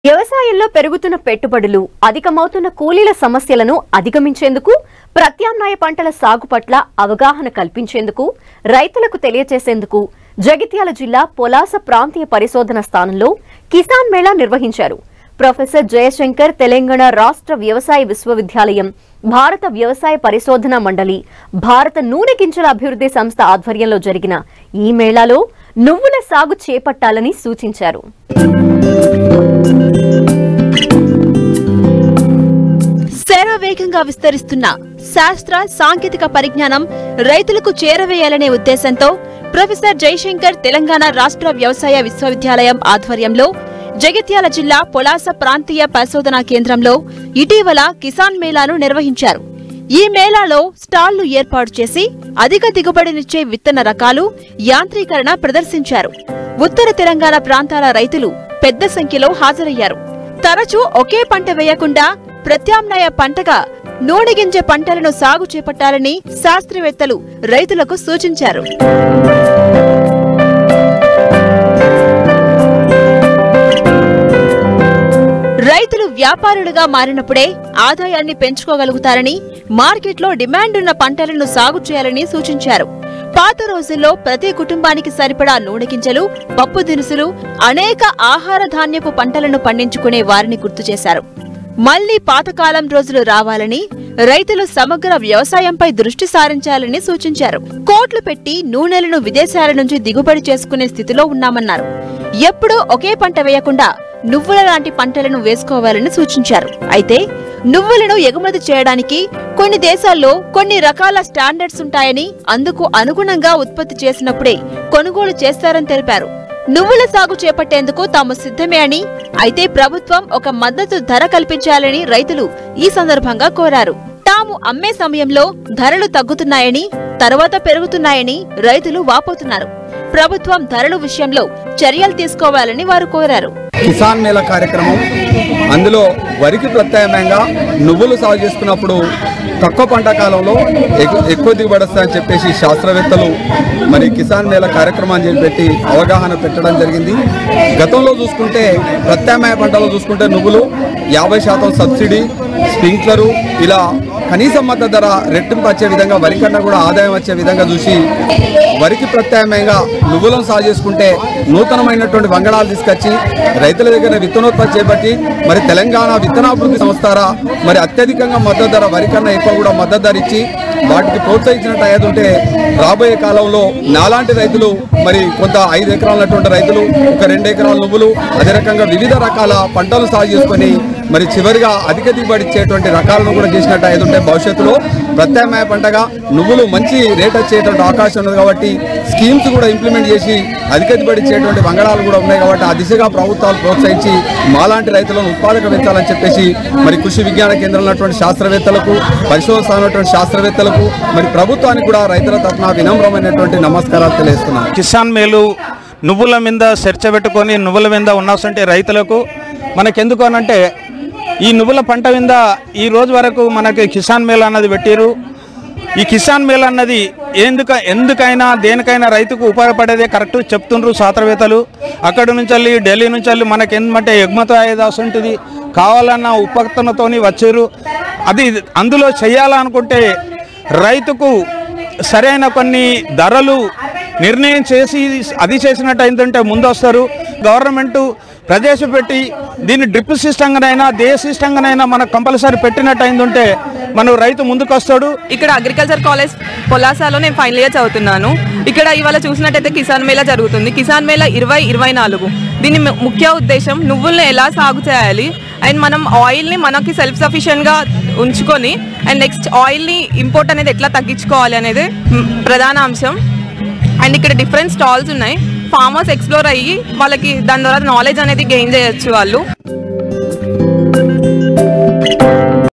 వ్యవసాయంలో పెరుగుతున్న పెట్టుబడులు అధికమవుతున్న కూలీల సమస్యలను అధిగమించేందుకు ప్రత్యామ్నాయ పంటల సాగు పట్ల అవగాహన కల్పించేందుకు రైతులకు తెలియజేసేందుకు జగిత్యాల జిల్లా పొలాస ప్రాంతీయ పరిశోధన స్థానంలో కిసాన్ మేళా నిర్వహించారు ప్రొఫెసర్ జయశంకర్ తెలంగాణ రాష్ట్ర వ్యవసాయ విశ్వవిద్యాలయం భారత వ్యవసాయ పరిశోధన మండలి భారత నూనె గింజల అభివృద్ధి సంస్థ ఆధ్వర్యంలో జరిగిన ఈ మేళాలో నువ్వుల సాగు చేపట్టాలని సూచించారు శరవేగంగా విస్తరిస్తున్న శాస్త్ర సాంకేతిక పరిజ్ఞానం రైతులకు చేరవేయాలనే ఉద్దేశంతో ప్రొఫెసర్ జయశంకర్ తెలంగాణ రాష్ట్ర వ్యవసాయ విశ్వవిద్యాలయం ఆధ్వర్యంలో జగిత్యాల జిల్లా పొలాస ప్రాంతీయ పరిశోధనా కేంద్రంలో ఇటీవల కిసాన్ మేళాను నిర్వహించారు ఈ మేళాలో స్టాళ్లు ఏర్పాటు చేసి అధిక దిగుబడినిచ్చే విత్తన రకాలు యాంత్రీకరణ ప్రదర్శించారు ఉత్తర తెలంగాణ ప్రాంతాల రైతులు పెద్ద సంఖ్యలో హాజరయ్యారు తరచూ ఒకే పంట వేయకుండా ప్రత్యామ్నాయ పంటగా నూనె గింజ పంటలను సాగు చేపట్టాలని శాస్త్రవేత్తలు రైతులకు సూచించారు రైతులు వ్యాపారులుగా మారినప్పుడే ఆదాయాన్ని పెంచుకోగలుగుతారని మార్కెట్లో డిమాండ్ ఉన్న పంటలను సాగు చేయాలని సూచించారు పాత రోజుల్లో ప్రతి కుటుంబానికి సరిపడా నూనె గింజలు పప్పు దినుసులు అనేక ఆహార ధాన్యపు పంటలను పండించుకునే వారిని గుర్తు చేశారు మళ్లీ పాతకాలం రోజులు రావాలని రైతులు సమగ్ర వ్యవసాయంపై దృష్టి సారించాలని సూచించారు కోట్లు పెట్టి నూనెలను విదేశాల నుంచి దిగుబడి చేసుకునే స్థితిలో ఉన్నామన్నారు ఎప్పుడూ ఒకే పంట వేయకుండా నువ్వుల లాంటి పంటలను వేసుకోవాలని సూచించారు అయితే నువ్వులను ఎగుమతి చేయడానికి కొన్ని దేశాల్లో కొన్ని రకాల స్టాండర్డ్స్ ఉంటాయని అందుకు అనుగుణంగా ఉత్పత్తి చేసినప్పుడే కొనుగోలు చేస్తారని తెలిపారు నువ్వుల సాగు చేపట్టేందుకు తాము సిద్ధమే అని అయితే ప్రభుత్వం ఒక మద్దతు ధర కల్పించాలని రైతులు ఈ సందర్భంగా కోరారు తాము అమ్మే సమయంలో ధరలు తగ్గుతున్నాయని తర్వాత పెరుగుతున్నాయని రైతులు వాపోతున్నారు ప్రభుత్వం ధరల విషయంలో చర్యలు తీసుకోవాలని వారు కోరారు కిసాన్ మేళ కార్యక్రమం అందులో వరికి ప్రత్యామ్నాయంగా నువ్వులు సాగు చేసుకున్నప్పుడు తక్కువ పంట కాలంలో ఎగు- ఎక్కువ దిగుబడి వస్తాయని చెప్పేసి శాస్త్రవేత్తలు మరి కిసాన్ మేళ కార్యక్రమాన్ని చేపట్టి అవగాహన పెట్టడం జరిగింది గతంలో చూసుకుంటే ప్రత్యామ్నాయ పంటలో చూసుకుంటే నువ్వులు యాభై శాతం సబ్సిడీ స్ప్రింక్లరు ఇలా కనీస మద్దతు ధర రెట్టింపు వచ్చే విధంగా వరి కన్నా కూడా ఆదాయం వచ్చే విధంగా చూసి వరికి ప్రత్యామ్నాయంగా నువ్వులను సాగు చేసుకుంటే నూతనమైనటువంటి వంగడాలు తీసుకొచ్చి రైతుల దగ్గర విత్తనోత్పత్తి చేపట్టి మరి తెలంగాణ విత్తనాభివృద్ధి సంస్థ ద్వారా మరి అత్యధికంగా మద్దతు ధర వరి కన్నా ఎక్కువ కూడా మద్దతు ధర ఇచ్చి వాటికి ప్రోత్సహించినట్టు అయ్యేది ఉంటే రాబోయే కాలంలో నాలాంటి రైతులు మరి కొంత ఐదు ఎకరాలు ఉన్నటువంటి రైతులు ఒక రెండు ఎకరాల నువ్వులు అదే రకంగా వివిధ రకాల పంటలు సాగు చేసుకొని మరి చివరిగా అధిక దిగుబడి ఇచ్చేటువంటి రకాలను కూడా చేసినట్టు అయ్యేది ఉంటే భవిష్యత్తులో ప్రత్యామ్నాయ పంటగా నువ్వులు మంచి రేట్ వచ్చేటువంటి అవకాశం ఉన్నది కాబట్టి స్కీమ్స్ కూడా ఇంప్లిమెంట్ చేసి అధిక దిగుబడి ఇచ్చేటువంటి వంగడాలు కూడా ఉన్నాయి కాబట్టి ఆ దిశగా ప్రభుత్వాలు ప్రోత్సహించి మాలాంటి రైతులను ఉత్పాదక పెంచాలని చెప్పేసి మరి కృషి విజ్ఞాన కేంద్రంలో ఉన్నటువంటి శాస్త్రవేత్తలకు పరిశోధన ఉన్నటువంటి శాస్త్రవేత్తలకు మరి ప్రభుత్వానికి కూడా రైతుల తరఫున వినమ్రమైనటువంటి నమస్కారాలు తెలియజేస్తున్నాను కిసాన్ మేలు నువ్వుల మీద చర్చ పెట్టుకొని నువ్వుల మీద ఉన్నటువంటి రైతులకు మనకెందుకు అనంటే ఈ నువ్వుల పంట మీద ఈ రోజు వరకు మనకి కిసాన్ మేళ అన్నది పెట్టారు ఈ కిసాన్ మేళ అన్నది ఎందుక ఎందుకైనా దేనికైనా రైతుకు ఉపయోగపడేదే కరెక్ట్ చెప్తుండ్రు శాస్త్రవేత్తలు అక్కడి నుంచి వెళ్ళి ఢిల్లీ నుంచి వెళ్ళి మనకి ఏంటంటే ఎగుమతి అయ్యేది ఉంటుంది కావాలన్న ఉపకరణతోని వచ్చారు అది అందులో చేయాలనుకుంటే రైతుకు సరైన కొన్ని ధరలు నిర్ణయం చేసి అది చేసినట్టు అయిందంటే ముందు వస్తారు గవర్నమెంట్ ప్రవేశపెట్టి దీన్ని డ్రిప్ సిస్టంగానైనా దే సిస్టంగానైనా మనకు కంపల్సరీ పెట్టినట్టు అయిందంటే మన రైతు ముందుకు వస్తాడు ఇక్కడ అగ్రికల్చర్ కాలేజ్ పొలాసాలో నేను ఫైనల్ ఇయర్ చదువుతున్నాను ఇక్కడ ఇవాళ చూసినట్టయితే కిసాన్ మేళా జరుగుతుంది కిసాన్ మేళా ఇరవై ఇరవై నాలుగు దీని ము- ముఖ్య ఉద్దేశం నువ్వుల్ని ఎలా సాగు చేయాలి అండ్ మనం ఆయిల్ని మనకి సెల్ఫ్ సఫిషియెంట్గా ఉంచుకొని అండ్ నెక్స్ట్ ఆయిల్ని ఇంపోర్ట్ అనేది ఎట్లా తగ్గించుకోవాలి అనేది మ్, ప్రధాన అంశం అండ్ ఇక్కడ డిఫరెంట్ స్టాల్స్ ఉన్నాయి ఫార్మర్స్ ఎక్స్ప్లోర్ అయ్యి వాళ్ళకి దాని ద్వారా నాలెడ్జ్ అనేది గెయిన్ చేయొచ్చు వాళ్ళు